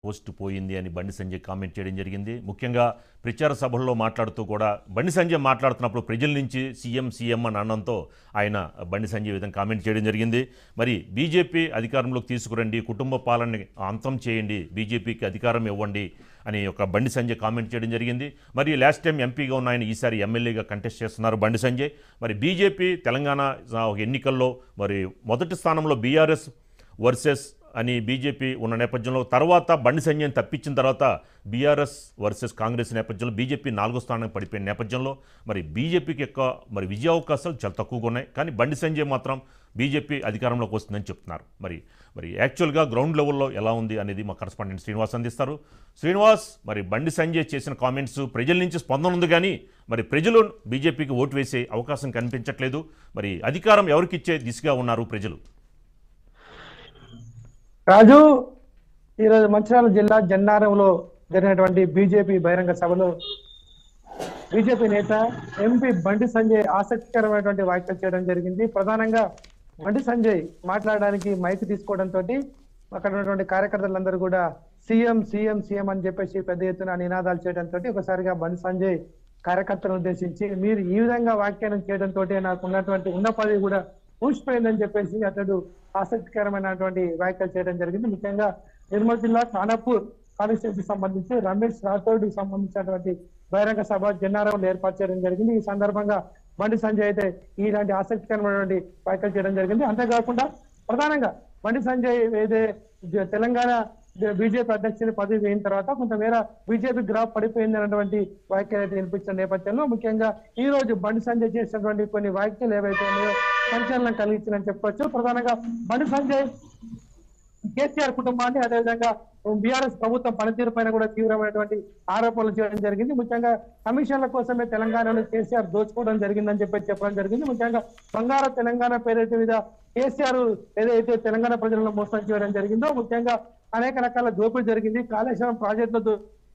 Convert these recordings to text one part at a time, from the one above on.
Post పోయింది అని బండి సంజయ్ కామెంట్ చేయడం జరిగింది ముఖ్యంగా ప్రచార సభల్లో మాట్లాడుతూ కూడా బండి సంజయ్ మాట్లాడుతున్నప్పుడు ప్రజల నుంచి సీఎం సీఎం అని అనడంతో ఆయన బండి సంజయ్ ఈ విధంగా కామెంట్ చేయడం జరిగింది మరి బీజేపీ అధికారంలోకి తీసుకురండి కుటుంబ పాలనని అంతం చేయండి బీజేపీకి అధికారం ఇవ్వండి అని ఒక బండి సంజయ్ కామెంట్ చేయడం జరిగింది మరి లాస్ట్ టైం ఎంపీగా ఉన్న ఆయన ఈసారి ఎమ్మెల్యేగా కంటెస్ట్ చేస్తున్నారు బండి సంజయ్ మరి బీజేపీ తెలంగాణ ఆ, ఎన్నికల్లో మరి మొదటి స్థానంలో బీఆర్ఎస్ వర్సెస్ అని బీజేపీ ఉన్న నేపథ్యంలో తర్వాత బండి సంజయ్ని తప్పించిన తర్వాత బీఆర్ఎస్ వర్సెస్ కాంగ్రెస్ నేపథ్యంలో బీజేపీ నాలుగో స్థానానికి పడిపోయిన నేపథ్యంలో మరి బీజేపీకి యొక్క మరి విజయ అవకాశాలు చాలా తక్కువగా ఉన్నాయి కానీ బండి సంజయ్ మాత్రం బీజేపీ అధికారంలోకి వస్తుందని చెప్తున్నారు మరి మరి యాక్చువల్గా గ్రౌండ్ లెవెల్లో ఎలా ఉంది అనేది మా కరస్పాండెంట్ శ్రీనివాస్ అందిస్తారు శ్రీనివాస్ మరి బండి సంజయ్ చేసిన కామెంట్స్ ప్రజల నుంచి స్పందన ఉంది కానీ మరి ప్రజలు బీజేపీకి ఓటు వేసే అవకాశం కనిపించట్లేదు మరి అధికారం ఎవరికిచ్చే దిశగా ఉన్నారు ప్రజలు రాజు ఈరోజు మంచిర్యాల జిల్లా జన్నారంలో జరిగినటువంటి బీజేపీ బహిరంగ సభలో బీజేపీ నేత ఎంపీ బండి సంజయ్ ఆసక్తికరమైనటువంటి వ్యాఖ్యలు చేయడం జరిగింది ప్రధానంగా బండి సంజయ్ మాట్లాడడానికి మైక్ తీసుకోవడంతో అక్కడ ఉన్నటువంటి కార్యకర్తలందరూ కూడా సీఎం సీఎం సీఎం అని చెప్పేసి పెద్ద ఎత్తున నినాదాలు చేయడంతో ఒకసారిగా బండి సంజయ్ కార్యకర్తలను ఉద్దేశించి మీరు ఈ విధంగా వ్యాఖ్యానం చేయడంతో నాకు ఉన్నటువంటి ఉన్న పదవి కూడా ఊసిపోయిందని చెప్పేసి అతడు ఆసక్తికరమైనటువంటి వ్యాఖ్యలు చేయడం జరిగింది ముఖ్యంగా నిర్మల్ జిల్లా ఖానాపూర్ కాన్స్టిట్యూన్సీ సంబంధించి రమేష్ రాథోడ్ సంబంధించినటువంటి బహిరంగ సభ జన్నారంలో ఏర్పాటు చేయడం జరిగింది ఈ సందర్భంగా బండి సంజయ్ అయితే ఇలాంటి ఆసక్తికరమైనటువంటి వ్యాఖ్యలు చేయడం జరిగింది అంతేకాకుండా ప్రధానంగా బండి సంజయ్ ఏదే జ- తెలంగాణ బీజేపీ అధ్యక్షుని పదవి వేయిన తర్వాత కొంతమేర బీజేపీ గ్రాఫ్ పడిపోయింది అన్నటువంటి వ్యాఖ్యలు అయితే వినిపించిన నేపథ్యంలో ముఖ్యంగా ఈ రోజు బండి సంజయ్ చేసినటువంటి కొన్ని వ్యాఖ్యలు ఏవైతే ఉన్నాయో సంచలనం కలిగించిందని చెప్పొచ్చు ప్రధానంగా బండి సంజయ్ కేసీఆర్ కుటుంబాన్ని అదేవిధంగా బీఆర్ఎస్ ప్రభుత్వం పనితీరు పైన కూడా తీవ్రమైనటువంటి ఆరోపణలు చేయడం జరిగింది ముఖ్యంగా కమిషన్ల కోసమే తెలంగాణలో కేసీఆర్ దోచుకోవడం జరిగిందని చెప్పి చెప్పడం జరిగింది ముఖ్యంగా బంగారు తెలంగాణ పేరైతే మీద కేసీఆర్ ఏదైతే తెలంగాణ ప్రజలను మోసం చేయడం జరిగిందో ముఖ్యంగా అనేక రకాల దోపిడీ జరిగింది కాళేశ్వరం ప్రాజెక్టులతో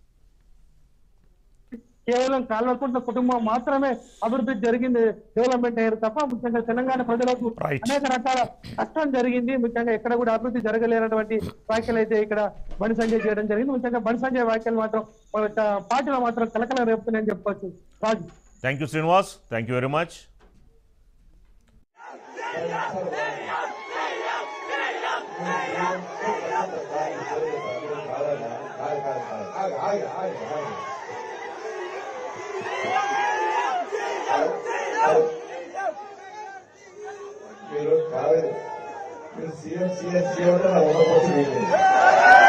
కేవలం కాల్వకుంట్ల కుటుంబం మాత్రమే అభివృద్ధి జరిగింది డెవలప్మెంట్ అయ్యారు తప్ప ముఖ్యంగా తెలంగాణ ప్రజలకు Right. అనేక రకాల కష్టం జరిగింది ముఖ్యంగా ఎక్కడ కూడా అభివృద్ధి జరగలేనటువంటి వ్యాఖ్యలు అయితే ఇక్కడ బండి సంజయ్ చేయడం జరిగింది ముఖ్యంగా బండి సంజయ్ వ్యాఖ్యలు మాత్రం మన ట- పార్టీలో మాత్రం కలకలం రేపుతున్నాయని చెప్పొచ్చు Raju thank you Srinivas thank you very much మీరు కాదు మీరు సీఎం సీఎం సీఎం అంటే నా ఉన్న పోస్ట్